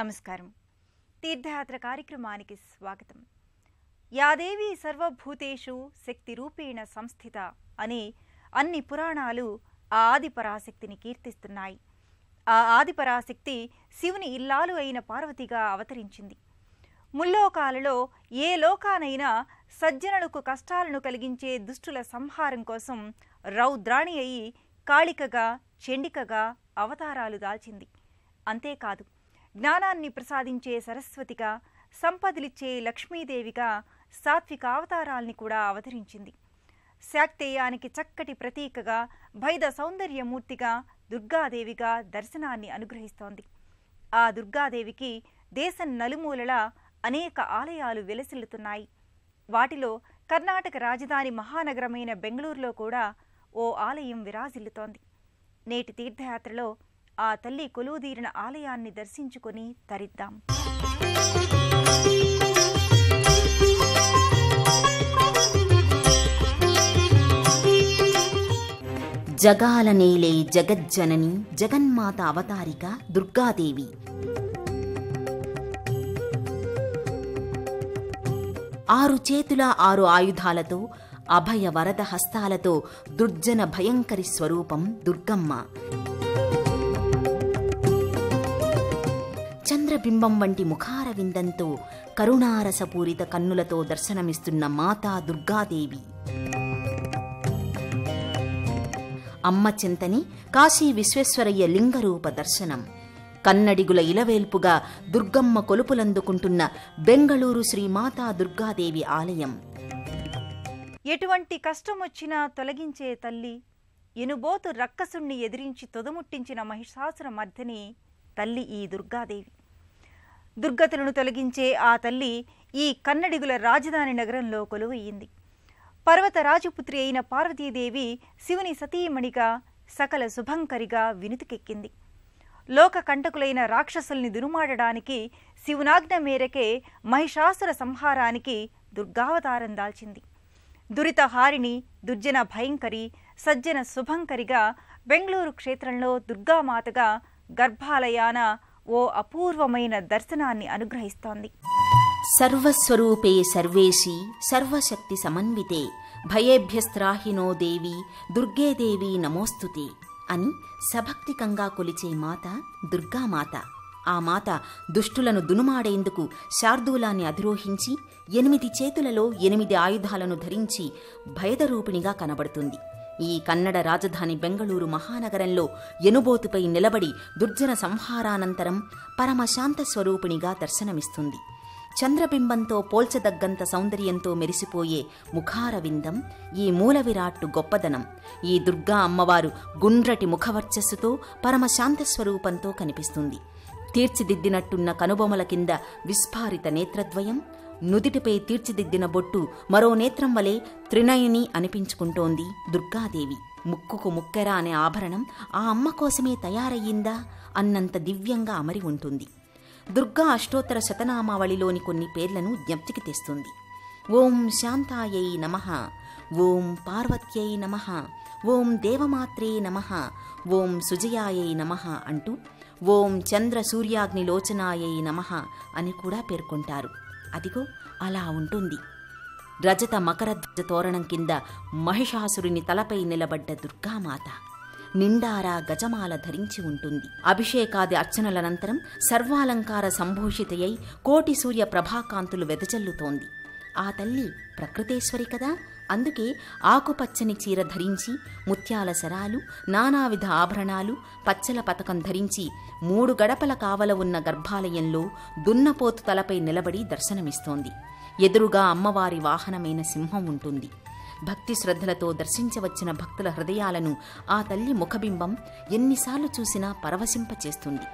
నమస్కారం తీర్థయాత్ర కార్యక్రమానికి స్వాగతం యాదేవి సర్వభూతేషు శక్తి రూపేణ సంస్థిత అనే అన్ని పురాణాలు ఆ ఆది పరాశక్తిని కీర్తిస్తున్నాయి ఆ ఆది పరాశక్తి శివుని ఇల్లాలు అయిన పార్వతిగా అవతరించింది ముల్లోకాలలో ఏ లోకానైనా సజ్జనులకు కష్టాలను కలిగించే దుష్టుల సంహారం కోసం రౌద్రాణి అయి కాళికగా చెండికగా అవతారాలు దాల్చింది అంతేకాదు జ్ఞానాన్ని ప్రసాదించే సరస్వతిగా సంపదలిచ్చే లక్ష్మీదేవిగా సాత్విక అవతారాల్ని కూడా అవతరించింది శాక్తేయానికి చక్కటి ప్రతీకగా భైద సౌందర్యమూర్తిగా దుర్గాదేవిగా దర్శనాన్ని అనుగ్రహిస్తోంది ఆ దుర్గాదేవికి దేశం నలుమూలలా అనేక ఆలయాలు వెలసిల్లుతున్నాయి వాటిలో కర్ణాటక రాజధాని మహానగరమైన బెంగళూరులో కూడా ఓ ఆలయం విరాజిల్లుతోంది నేటి తీర్థయాత్రలో ఆ తల్లి కొలువుదీరిన ఆలయాన్ని దర్శించుకొని తరిద్దాం జగాల నేలే జగజ్జనని జగన్మాత అవతారిక దుర్గాదేవి ఆరు చేతుల ఆరు ఆయుధాలతో అభయ వరద హస్తాలతో దుర్జన భయంకరి స్వరూపం దుర్గమ్మ చంద్రబింబం వంటి ముఖార విందంతో కరుణారసపూరిత కన్నులతో దర్శనమిస్తున్న మాతా దుర్గాదేవి అమ్మ చింతని కాశీ విశ్వేశ్వరయ్య లింగరూప దర్శనం కన్నడిగుల ఇలవేల్పుగా దుర్గమ్మ కొలుపులందుకుంటున్న బెంగళూరు శ్రీ మాతా దుర్గాదేవి ఆలయం ఎటువంటి కష్టం వచ్చినా తొలగించే తల్లి ఎనుబోతు రక్కసుణ్ణి ఎదిరించి తొదముట్టించిన మహిషాసుర మర్దిని తల్లి ఈ దుర్గాదేవి దుర్గతులను తొలగించే ఆ తల్లి ఈ కన్నడిగుల రాజధాని నగరంలో కొలువయ్యింది పర్వత రాజపుత్రి అయిన పార్వతీదేవి శివుని సతీమణిగా సకల శుభంకరిగా వినుతికెక్కింది లోక కంటకులైన రాక్షసుల్ని దురుమాడడానికి శివునాజ్ఞ మేరకే మహిషాసుర సంహారానికి దుర్గావతారం దాల్చింది దురితహారిణి దుర్జన భయంకరి సజ్జన శుభంకరిగా బెంగళూరు క్షేత్రంలో దుర్గామాతగా గర్భాలయాన ఓ అపూర్వమైన దర్శనాన్ని అనుగ్రహిస్తోంది సర్వస్వరూపే సర్వేశి సర్వశక్తి సమన్వితే భయేభ్యస్త్రాహినో దేవి దుర్గే దేవి నమోస్తుతే అని సభక్తికంగా కొలిచే మాత దుర్గామాత ఆ మాత దుష్టులను దునుమాడేందుకు శార్దూలాన్ని అధిరోహించి ఎనిమిది చేతులలో ఎనిమిది ఆయుధాలను ధరించి భయదరూపిణిగా కనబడుతుంది ఈ కన్నడ రాజధాని బెంగళూరు మహానగరంలో ఎనుబోతుపై నిలబడి దుర్జన సంహారానంతరం పరమశాంత స్వరూపిణిగా దర్శనమిస్తుంది చంద్రబింబంతో పోల్చదగ్గంత సౌందర్యంతో మెరిసిపోయే ముఖారవిందం ఈ మూల విరాట్టు గొప్పదనం ఈ దుర్గా అమ్మవారు గుండ్రటి ముఖవర్చస్సుతో పరమశాంత స్వరూపంతో కనిపిస్తుంది తీర్చిదిద్దినట్టున్న కనుబొమల కింద విస్ఫారిత నేత్రద్వయం నుదిటిపై తీర్చిదిద్దిన బొట్టు మరో నేత్రం వలె త్రినయని అనిపించుకుంటోంది దుర్గాదేవి ముక్కుకు ముక్కెర అనే ఆభరణం ఆ అమ్మ కోసమే తయారయ్యిందా అన్నంత దివ్యంగా అమరి ఉంటుంది దుర్గా అష్టోత్తర శతనామావళిలోని కొన్ని పేర్లను జ్ఞప్తికి తెస్తుంది ఓం శాంతాయై నమ ఓం పార్వత్యై నమ ఓం దేవమాత్రే నమ ఓం సుజయాయై నమ అంటూ ఓం చంద్ర సూర్యాగ్నిలోచనాయై నమ అని కూడా పేర్కొంటారు అదిగో అలా ఉంటుంది రజత మకరధ్వజ తోరణం కింద మహిషాసురుని తలపై నిలబడ్డ దుర్గామాత నిండారా గజమాల ధరించి ఉంటుంది అభిషేకాది అర్చనలనంతరం సర్వాలంకార సంభూషితయై కోటి సూర్య ప్రభాకాంతులు వెదజల్లుతోంది ఆ తల్లి ప్రకృతేశ్వరి కదా అందుకే ఆకుపచ్చని చీర ధరించి ముత్యాల సరాలు నానావిధ ఆభరణాలు పచ్చల పతకం ధరించి మూడు గడపల కావల ఉన్న గర్భాలయంలో దున్నపోతు తలపై నిలబడి దర్శనమిస్తోంది ఎదురుగా అమ్మవారి వాహనమైన సింహం ఉంటుంది భక్తి శ్రద్ధలతో దర్శించవచ్చిన భక్తుల హృదయాలను ఆ తల్లి ముఖబింబం ఎన్నిసార్లు చూసినా పరవశింపచేస్తుంది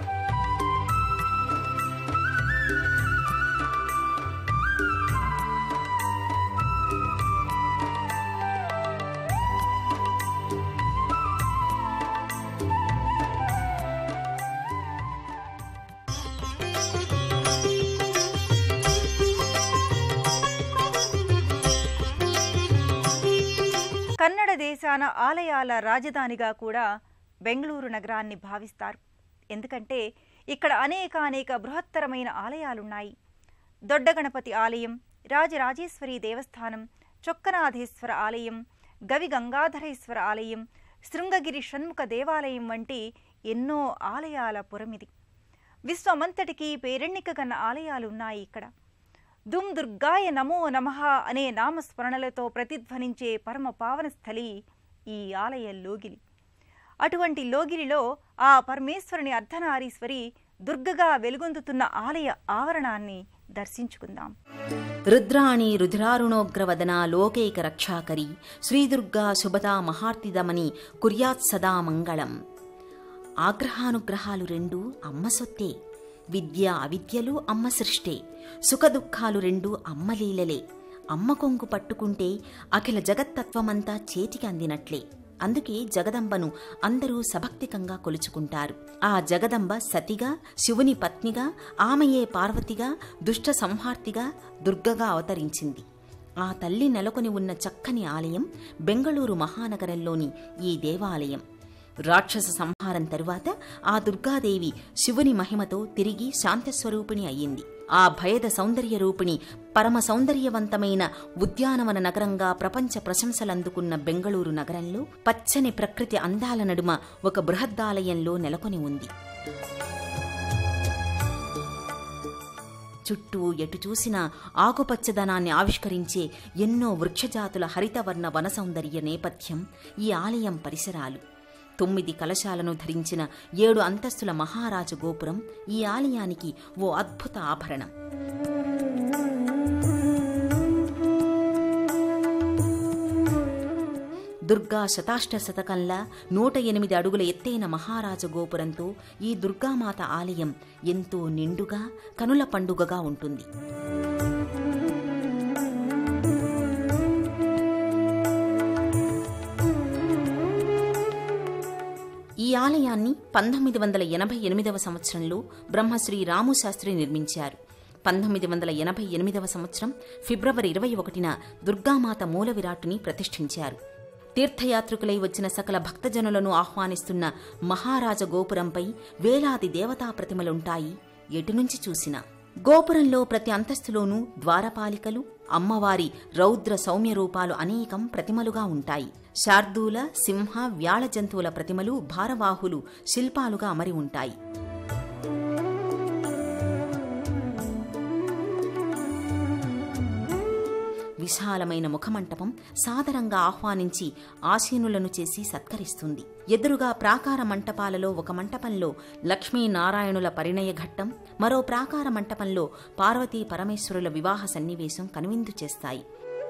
కన్నడ దేశాన ఆలయాల రాజధానిగా కూడా బెంగళూరు నగరాన్ని భావిస్తారు ఎందుకంటే ఇక్కడ అనేక అనేక బృహత్తరమైన ఆలయాలున్నాయి దొడ్డ గణపతి ఆలయం రాజరాజేశ్వరి దేవస్థానం చొక్కనాథేశ్వర ఆలయం గవి గంగాధరేశ్వర ఆలయం శృంగగిరి షణ్ముఖ దేవాలయం వంటి ఎన్నో ఆలయాల పురమిది విశ్వమంతటికీ పేరెన్నికగన్న ఆలయాలున్నాయి ఇక్కడ దుమ్ దుర్గాయ నమో నమః అనే నామస్మరణలతో ప్రతిధ్వనించే పరమ పావన స్థలి ఈ ఆలయ లోగిలి అటువంటి లోగిలిలో ఆ పరమేశ్వరుని అర్ధనారీశ్వరి దుర్గగా వెలుగొందుతున్న ఆలయ ఆవరణాన్ని దర్శించుకుందాం రుద్రాణి రుధిరారుణోగ్రవదనా లోకైక రక్షాకరి శ్రీదుర్గా శుభదా మహార్తిదమని కుర్యాత్ సదా మంగళం ఆగ్రహానుగ్రహాలు రెండు అమ్మ సొత్తే విద్య అవిద్యలు అమ్మ సృష్టే సుఖదుఖాలు రెండు అమ్మ లీలలే అమ్మ కొంగు పట్టుకుంటే అఖిల జగత్తత్వమంతా చేతికి అందినట్లే అందుకే జగదంబను అందరూ సభక్తికంగా కొలుచుకుంటారు ఆ జగదంబ సతిగా శివుని పత్నిగా ఆమెయే పార్వతిగా దుష్ట సంహార్తిగా దుర్గగా అవతరించింది ఆ తల్లి నెలకొని ఉన్న చక్కని ఆలయం బెంగళూరు మహానగరంలోని ఈ దేవాలయం రాక్షస సంహారం తరువాత ఆ దుర్గాదేవి శివుని మహిమతో తిరిగి శాంతస్వరూపిణి అయ్యింది ఆ భయద సౌందర్య రూపిణి పరమ సౌందర్యవంతమైన ఉద్యానవన నగరంగా ప్రపంచ ప్రశంసలందుకున్న బెంగళూరు నగరంలో పచ్చని ప్రకృతి అందాల నడుమ ఒక బృహద్దాలయంలో నెలకొని ఉంది చుట్టూ ఎటు చూసినా ఆకుపచ్చదనాన్ని ఆవిష్కరించే ఎన్నో వృక్షజాతుల హరితవర్ణ వన సౌందర్య నేపథ్యం ఈ ఆలయం పరిసరాలు తొమ్మిది కలశాలను ధరించిన ఏడు అంతస్తుల మహారాజు గోపురం ఈ ఆలయానికి ఓ అద్భుత ఆభరణం దుర్గా శతాష్ట శతకంలా నూట ఎనిమిది అడుగుల ఎత్తైన మహారాజ గోపురంతో ఈ దుర్గామాత ఆలయం ఎంతో నిండుగా కనుల పండుగగా ఉంటుంది ఈ ఆలయాన్ని పంతొమ్మిది వందల ఎనభై ఎనిమిదవ సంవత్సరంలో బ్రహ్మశ్రీ రాము శాస్త్రి నిర్మించారు పంతొమ్మిది వందల ఎనభై ఎనిమిదవ సంవత్సరం ఫిబ్రవరి ఇరవై ఒకటిన దుర్గామాత మూల విరాట్టుని ప్రతిష్ఠించారు తీర్థయాత్రికులై వచ్చిన సకల భక్తజనులను ఆహ్వానిస్తున్న మహారాజ గోపురంపై వేలాది దేవతా ప్రతిమలుంటాయి ఎటునుంచి చూసినా గోపురంలో ప్రతి అంతస్తులోనూ ద్వారపాలికలు అమ్మవారి రౌద్ర సౌమ్య రూపాలు అనేకం ప్రతిమలుగా ఉంటాయి శార్దూల సింహ వ్యాళ జంతువుల ప్రతిమలు భారవాహులు శిల్పాలుగా అమరి ఉంటాయి విశాలమైన ముఖమంటపం సాదరంగా ఆహ్వానించి ఆసీనులను చేసి సత్కరిస్తుంది ఎదురుగా ప్రాకార మంటపాలలో ఒక మంటపంలో లక్ష్మీనారాయణుల పరిణయ ఘట్టం మరో ప్రాకార మంటపంలో పార్వతీ పరమేశ్వరుల వివాహ సన్నివేశం కనువిందు చేస్తాయి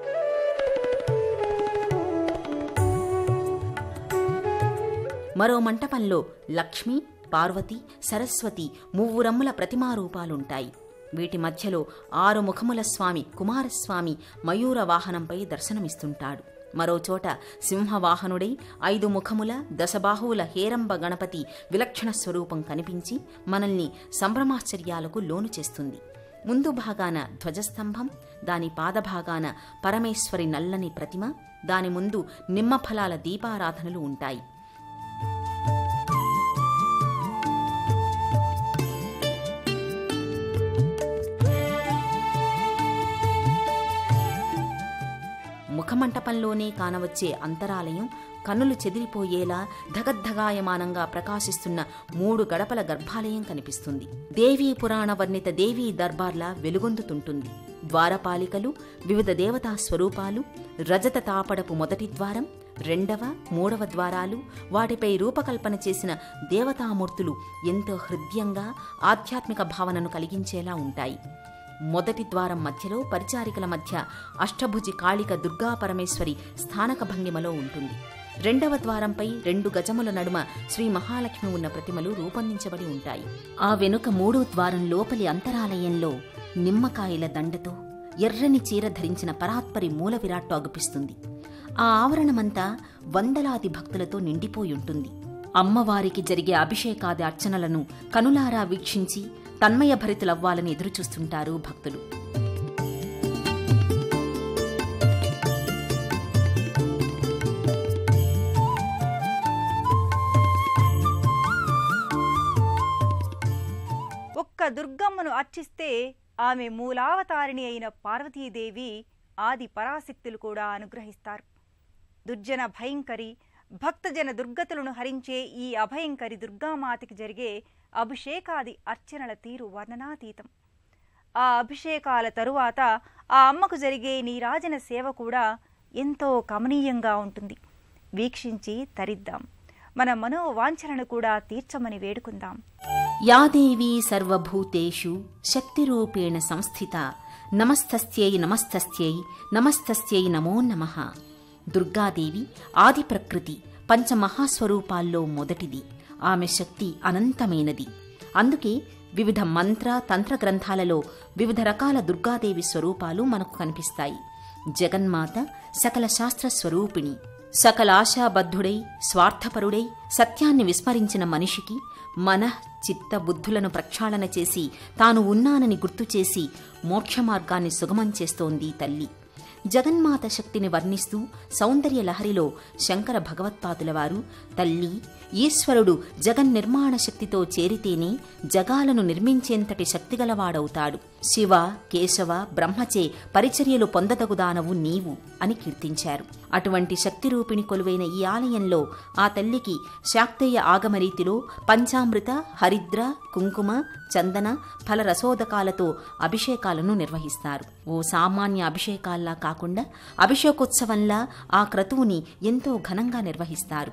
మరో మంటపంలో లక్ష్మి పార్వతి సరస్వతి మువ్వురమ్ముల ప్రతిమారూపాలుంటాయి వీటి మధ్యలో ఆరు ముఖముల స్వామి కుమారస్వామి మయూర వాహనంపై దర్శనమిస్తుంటాడు మరోచోట సింహవాహనుడై ఐదు ముఖముల దశబాహువుల హేరంబ గణపతి విలక్షణ స్వరూపం కనిపించి మనల్ని సంభ్రమాశ్చర్యాలకు లోను చేస్తుంది ముందు భాగాన ధ్వజస్తంభం దాని పాదభాగాన పరమేశ్వరి నల్లని ప్రతిమ దాని ముందు నిమ్మఫలాల దీపారాధనలు ఉంటాయి ముఖమంటపంలోనే కానవచ్చే అంతరాలయం కన్నులు చెదిరిపోయేలా ధగద్ధగాయమానంగా ప్రకాశిస్తున్న మూడు గడపల గర్భాలయం కనిపిస్తుంది దేవీ పురాణ వర్ణిత దేవీ దర్బార్లా వెలుగొందుతుంటుంది ద్వారపాలికలు వివిధ దేవతా స్వరూపాలు రజత తాపడపు మొదటి ద్వారం రెండవ మూడవ ద్వారాలు వాటిపై రూపకల్పన చేసిన దేవతామూర్తులు ఎంతో హృదయంగా ఆధ్యాత్మిక భావనను కలిగించేలా ఉంటాయి మొదటి ద్వారం మధ్యలో పరిచారికల మధ్య అష్టభుజి కాళిక దుర్గా పరమేశ్వరి స్థానక భంగిమలో ఉంటుంది రెండవ ద్వారంపై రెండు గజముల నడుమ శ్రీ మహాలక్ష్మి ఉన్న ప్రతిమలు రూపొందించబడి ఉంటాయి ఆ వెనుక మూడో ద్వారం లోపలి అంతరాలయంలో నిమ్మకాయల దండతో ఎర్రని చీర ధరించిన పరాత్పరి మూల విరాట్టు అగుపిస్తుంది ఆ ఆవరణమంతా వందలాది భక్తులతో నిండిపోయి ఉంటుంది అమ్మవారికి జరిగే అభిషేకాది అర్చనలను కనులారా వీక్షించి తన్మయ భరితులవ్వాలని ఎదురుచూస్తుంటారు భక్తులు దుర్గమ్మను అర్చిస్తే ఆమె మూలావతారిణి అయిన పార్వతీదేవి ఆది పరాశక్తులు కూడా అనుగ్రహిస్తారు దుర్జన భయంకరి భక్తజన దుర్గతులను హరించే ఈ అభయంకరి దుర్గామాతకి జరిగే అభిషేకాది అర్చనల తీరు వర్ణనాతీతం ఆ అభిషేకాల తరువాత ఆ అమ్మకు జరిగే నీరాజన సేవ కూడా ఎంతో కమనీయంగా ఉంటుంది వీక్షించి తరిద్దాం మన మనోవాంఛలను కూడా తీర్చమని వేడుకుందాం యా దేవీ సర్వభూతేషు శక్తిరూపేణ సంస్థిత నమస్తస్యై నమస్తస్యై నమస్తస్యై నమో నమః దుర్గాదేవి ఆది ప్రకృతి పంచమహాస్వరూపాల్లో మొదటిది ఆమె శక్తి అనంతమైనది అందుకే వివిధ మంత్ర తంత్ర గ్రంథాలలో వివిధ రకాల దుర్గాదేవి స్వరూపాలు మనకు కనిపిస్తాయి జగన్మాత సకల శాస్త్ర స్వరూపిణి సకల ఆశాబద్ధుడై స్వార్థపరుడై సత్యాన్ని విస్మరించిన మనిషికి మనః చిత్త బుద్ధులను ప్రక్షాళన చేసి తాను ఉన్నానని గుర్తు చేసి మోక్షమార్గాన్ని సుగమం చేస్తోంది తల్లి జగన్మాత శక్తిని వర్ణిస్తూ సౌందర్య లహరిలో శంకర భగవత్పాదుల వారు తల్లి ఈశ్వరుడు జగన్నిర్మాణ శక్తితో చేరితేనే జగాలను నిర్మించేంతటి శక్తిగలవాడవుతాడు శివ కేశవ బ్రహ్మచే పరిచర్యలు పొందదగుదానవు నీవు అని కీర్తించారు అటువంటి శక్తిరూపిణి కొలువైన ఈ ఆలయంలో ఆ తల్లికి శాక్తేయ ఆగమరీతిలో పంచామృత హరిద్ర కుంకుమ చందన ఫల రసోదకాలతో అభిషేకాలను నిర్వహిస్తారు ఓ సామాన్య అభిషేకాల్లా కాకుండా అభిషేకోత్సవంలా ఆ క్రతువుని ఎంతో ఘనంగా నిర్వహిస్తారు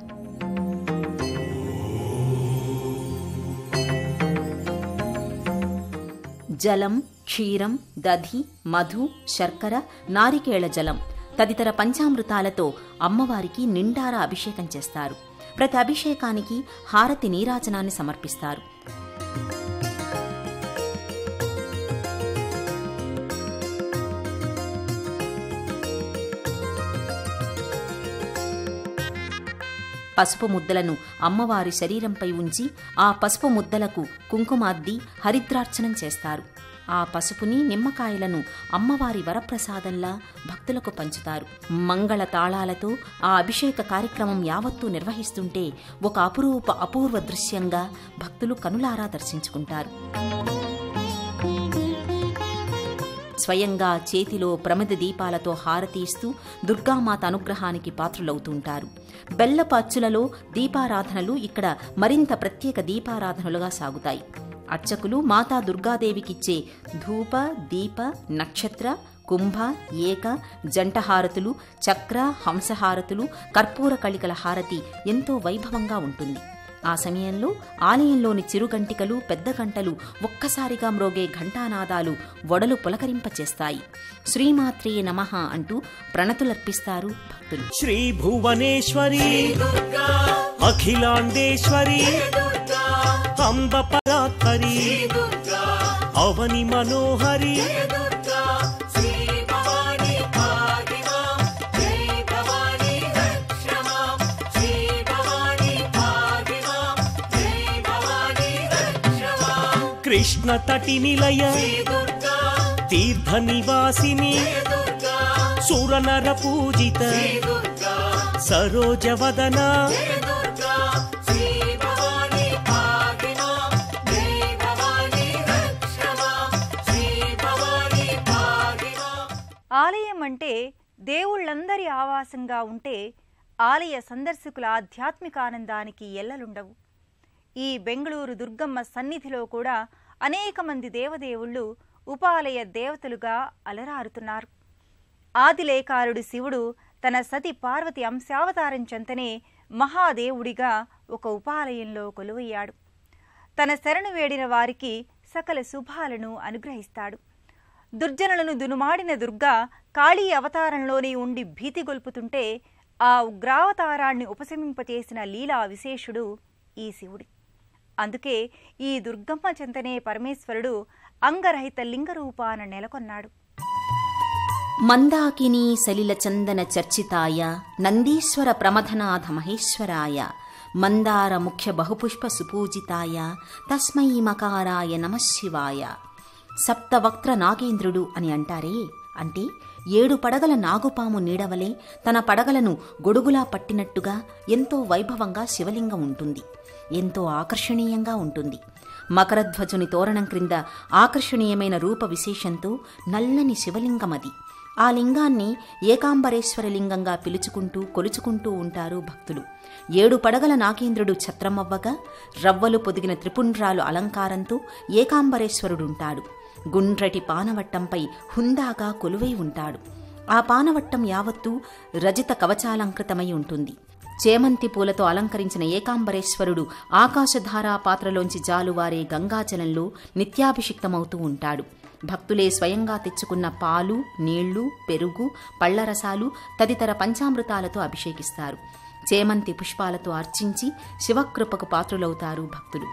జలం క్షీరం దధి మధు శర్కర నారికేళ జలం తదితర పంచామృతాలతో అమ్మవారికి నిండారా అభిషేకం చేస్తారు ప్రతి అభిషేకానికి హారతి నీరాజనాన్ని సమర్పిస్తారు పసుపు ముద్దలను అమ్మవారి శరీరంపై ఉంచి ఆ పసుపు ముద్దలకు కుంకుమాద్ది హరిద్రార్చనం చేస్తారు ఆ పసుపుని నిమ్మకాయలను అమ్మవారి వరప్రసాదంలా భక్తులకు పంచుతారు మంగళ తాళాలతో ఆ అభిషేక కార్యక్రమం యావత్తూ నిర్వహిస్తుంటే ఒక అపురూప అపూర్వ దృశ్యంగా భక్తులు కనులారా దర్శించుకుంటారు స్వయంగా చేతిలో ప్రమిద దీపాలతో హారతి ఇస్తూ దుర్గామాత అనుగ్రహానికి పాత్రులవుతుంటారు బెల్లపు అచ్చులలో దీపారాధనలు ఇక్కడ మరింత ప్రత్యేక దీపారాధనలుగా సాగుతాయి అర్చకులు మాతా దుర్గాదేవికిచ్చే ధూప దీప నక్షత్ర కుంభ ఏక జంట హారతులు చక్ర హంసహారతులు కర్పూర కళికల హారతి ఎంతో వైభవంగా ఉంటుంది ఆ సమయంలో ఆలయంలోని చిరుగంటికలు పెద్ద గంటలు ఒక్కసారిగా మ్రోగే ఘంటానాదాలు వడలు పులకరింపచేస్తాయి శ్రీమాత్రే నమః అంటూ ప్రణతులర్పిస్తారు భక్తులు శ్రీ భువనేశ్వరి అఖిలాండేశ్వరి అంబ పరాత్పరి అవని మనోహరి కృష్ణ తటి నిలయ తీర్థ నివాసిని సురనర పూజిత సరోజవదన ఆలయం అంటే దేవుళ్ళందరి ఆవాసంగా ఉంటే ఆలయ సందర్శకుల ఆధ్యాత్మిక ఆనందానికి ఎల్లలుండవు ఈ బెంగళూరు దుర్గమ్మ సన్నిధిలో కూడా అనేక మంది దేవదేవుళ్ళు ఉపాలయ దేవతలుగా అలరారుతున్నారు ఆదిలేకారుడు శివుడు తన సతి పార్వతి అంశావతారం చెంతనే మహాదేవుడిగా ఒక ఉపాలయంలో కొలువయ్యాడు తన శరణు వేడిన వారికి సకల శుభాలను అనుగ్రహిస్తాడు దుర్జనులను దునుమాడిన దుర్గా కాళీ అవతారంలోనే ఉండి భీతి గొల్పుతుంటే ఆ ఉగ్రావతారాన్ని ఉపశమింపచేసిన లీలా విశేషుడు ఈ శివుడి అందుకే ఈ దుర్గమ్మ చెంతనే పరమేశ్వరుడు అంగరహిత లింగరూపాన నెలకొన్నాడు మందాకినీ సలిల చందన చర్చితాయ నందీశ్వర ప్రమథనాథ మహేశ్వరాయ మందార ముఖ్య బహుపుష్ప సుపూజితాయ తస్మై మకారాయ నమశివాయ సప్తవక్త్ర నాగేంద్రుడు అని అంటారే అంటే ఏడు పడగల నాగుపాము నీడవలే తన పడగలను గొడుగులా పట్టినట్టుగా ఎంతో వైభవంగా శివలింగం ఉంటుంది ఎంతో ఆకర్షణీయంగా ఉంటుంది మకరధ్వజుని తోరణం క్రింద ఆకర్షణీయమైన రూప విశేషంతో నల్లని శివలింగమది ఆ లింగాన్ని ఏకాంబరేశ్వర లింగంగా పిలుచుకుంటూ కొలుచుకుంటూ ఉంటారు భక్తులు ఏడు పడగల నాగేంద్రుడు ఛత్రమవ్వగా రవ్వలు పొదిగిన త్రిపుండ్రాలు అలంకారంతో ఏకాంబరేశ్వరుడుంటాడు గుండ్రటి పానవట్టంపై హుందాగా కొలువై ఉంటాడు ఆ పానవట్టం యావత్తూ రజిత కవచాలంకృతమై ఉంటుంది చేమంతి పూలతో అలంకరించిన ఏకాంబరేశ్వరుడు ఆకాశధారా పాత్రలోంచి జాలువారే గంగాజలంలో నిత్యాభిషిక్తమవుతూ ఉంటాడు భక్తులే స్వయంగా తెచ్చుకున్న పాలు నీళ్లు పెరుగు పళ్లరసాలు తదితర పంచామృతాలతో అభిషేకిస్తారు చేమంతి పుష్పాలతో అర్చించి శివకృపకు పాత్రులవుతారు భక్తులు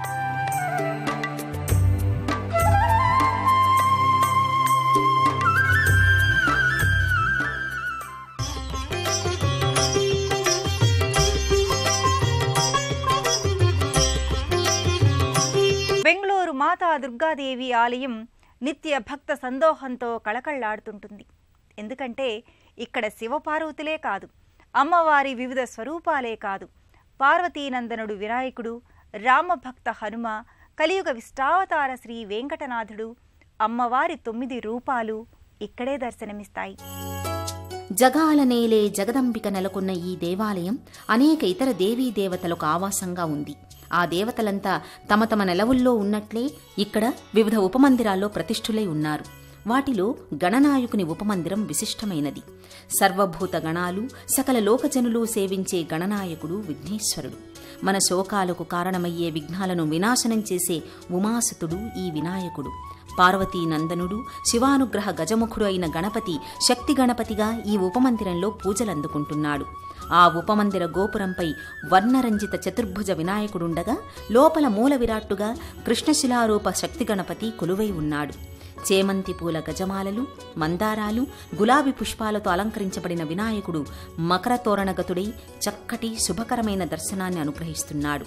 బెంగళూరు మాతా దుర్గాదేవి ఆలయం నిత్య భక్త సందోహంతో కళకళ్లాడుతుంటుంది ఎందుకంటే ఇక్కడ శివపార్వతులే కాదు అమ్మవారి వివిధ స్వరూపాలే కాదు పార్వతీనందనుడు వినాయకుడు రామభక్త హనుమ కలియుగ విష్టావతార శ్రీ వెంకటనాథుడు అమ్మవారి తొమ్మిది రూపాలు ఇక్కడే దర్శనమిస్తాయి జగాల నేలే జగదంబిక నెలకొన్న ఈ దేవాలయం అనేక ఇతర దేవీ దేవతలకు ఆవాసంగా ఉంది ఆ దేవతలంతా తమ తమ నెలవుల్లో ఉన్నట్లే ఇక్కడ వివిధ ఉపమందిరాల్లో ప్రతిష్ఠులై ఉన్నారు వాటిలో గణనాయకుని ఉపమందిరం విశిష్టమైనది సర్వభూత గణాలు సకల లోకజనులు సేవించే గణనాయకుడు విఘ్నేశ్వరుడు మన శోకాలకు కారణమయ్యే విఘ్నాలను వినాశనం చేసే ఉమాసుతుడు ఈ వినాయకుడు పార్వతీ నందనుడు శివానుగ్రహ గజముఖుడు అయిన గణపతి శక్తి గణపతిగా ఈ ఉపమందిరంలో పూజలందుకుంటున్నాడు ఆ ఉపమందిర గోపురంపై వర్ణరంజిత చతుర్భుజ వినాయకుడుండగా లోపల మూల విరాట్టుగా కృష్ణశిలారూప శక్తి గణపతి కొలువై ఉన్నాడు చేమంతి పూల గజమాలలు మందారాలు గులాబీ పుష్పాలతో అలంకరించబడిన వినాయకుడు మకర తోరణగతుడై చక్కటి శుభకరమైన దర్శనాన్ని అనుగ్రహిస్తున్నాడు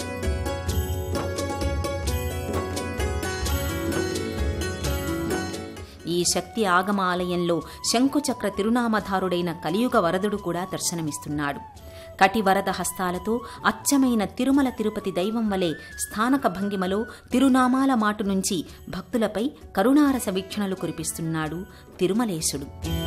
ఈ శక్తి ఆగమ ఆలయంలో శంకుచక్ర తిరునామధారుడైన కలియుగ వరదుడు కూడా దర్శనమిస్తున్నాడు కటివరద హస్తాలతో అచ్చమైన తిరుమల తిరుపతి దైవం వలె స్థానక భంగిమలో తిరునామాల మాటు నుంచి భక్తులపై కరుణారస వీక్షణలు కురిపిస్తున్నాడు తిరుమలేశుడు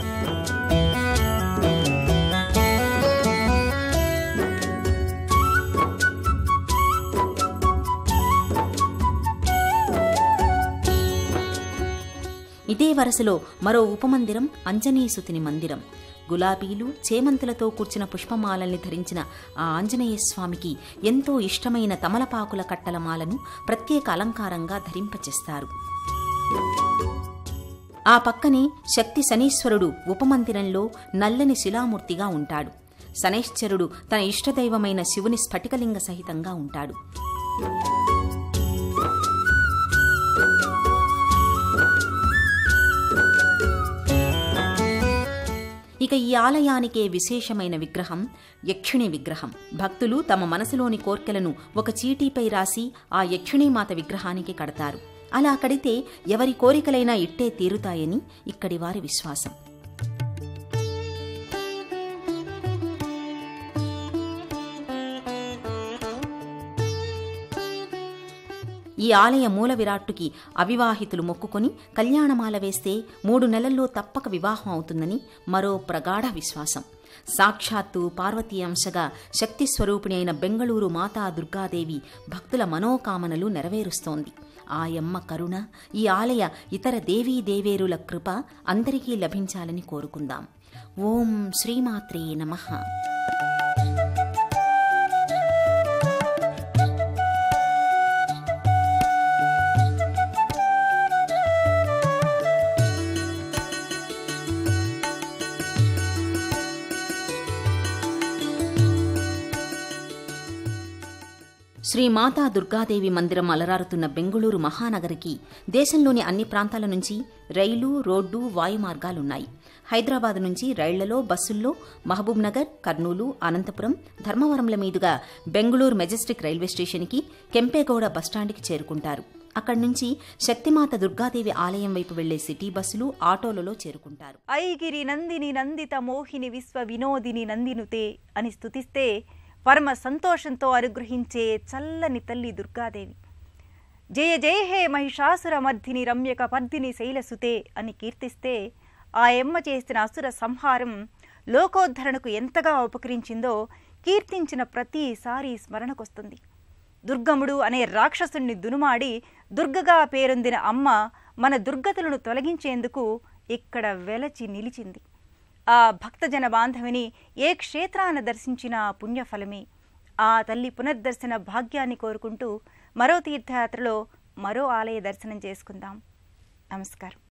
ఇదే వరసలో మరో ఉపమందిరం అంజనీసుతిని మందిరం గులాబీలు చేమంతులతో కూర్చిన పుష్పమాలల్ని ధరించిన ఆ ఆంజనేయ స్వామికి ఎంతో ఇష్టమైన తమలపాకుల కట్టల మాలను ప్రత్యేక అలంకారంగా ధరింపచేస్తారు ఆ పక్కనే శక్తి శనీశ్వరుడు ఉపమందిరంలో నల్లని శిలామూర్తిగా ఉంటాడు శనైశ్చరుడు తన ఇష్టదైవమైన శివుని స్ఫటికలింగ సహితంగా ఉంటాడు ఇక ఈ ఆలయానికే విశేషమైన విగ్రహం యక్షిణి విగ్రహం భక్తులు తమ మనసులోని కోర్కెలను ఒక చీటీపై రాసి ఆ యక్షిణీమాత విగ్రహానికి కడతారు అలా కడితే ఎవరి కోరికలైనా ఇట్టే తీరుతాయని ఇక్కడి వారి విశ్వాసం ఈ ఆలయ మూల విరాట్టుకి అవివాహితులు మొక్కుకొని కళ్యాణమాల వేస్తే మూడు నెలల్లో తప్పక వివాహం అవుతుందని మరో ప్రగాఢ విశ్వాసం సాక్షాత్తు పార్వతీ అంశగా శక్తి స్వరూపిణి అయిన బెంగళూరు మాతా దుర్గాదేవి భక్తుల మనోకామనలు నెరవేరుస్తోంది ఆయమ్మ కరుణ ఈ ఆలయ ఇతర దేవీ దేవేరుల కృప అందరికీ లభించాలని కోరుకుందాం ఓం శ్రీమాత్రే నమః శ్రీ మాతా దుర్గాదేవి మందిరం అలరారుతున్న బెంగుళూరు మహానగరికి దేశంలోని అన్ని ప్రాంతాల నుంచి రైలు రోడ్డు వాయు మార్గాలున్నాయి హైదరాబాద్ నుంచి రైళ్లలో బస్సుల్లో మహబూబ్ నగర్ కర్నూలు అనంతపురం ధర్మవరంల మీదుగా బెంగుళూరు మెజెస్టిక్ రైల్వే స్టేషన్కి కెంపేగౌడ బస్టాండ్కి చేరుకుంటారు అక్కడి నుంచి శక్తిమాత దుర్గాదేవి ఆలయం వైపు వెళ్లే సిటీ బస్సులు ఆటోలలో చేరుకుంటారు ఐగిరి నందిని నందిత మోహిని విశ్వ వినోదిని నందినుతే అని స్తుతిస్తే పరమ సంతోషంతో అనుగ్రహించే చల్లని తల్లి దుర్గాదేవి జయ జయ హే మహిషాసుర మర్దిని రమ్యక పద్దిని శైలసుతే అని కీర్తిస్తే ఆ ఎమ్మ చేసిన అసుర సంహారం లోకోద్ధరణకు ఎంతగా ఉపకరించిందో కీర్తించిన ప్రతిసారి స్మరణకొస్తుంది దుర్గముడు అనే రాక్షసుణ్ణి దునుమాడి దుర్గగా పేరొందిన అమ్మ మన దుర్గతులను తొలగించేందుకు ఇక్కడ వెలచి నిలిచింది ఆ భక్తజన బాంధవిని ఏ క్షేత్రాన దర్శించిన పుణ్యఫలమే ఆ తల్లి పునర్దర్శన భాగ్యాన్ని కోరుకుంటూ మరో తీర్థయాత్రలో మరో ఆలయ దర్శనం చేసుకుందాం నమస్కారం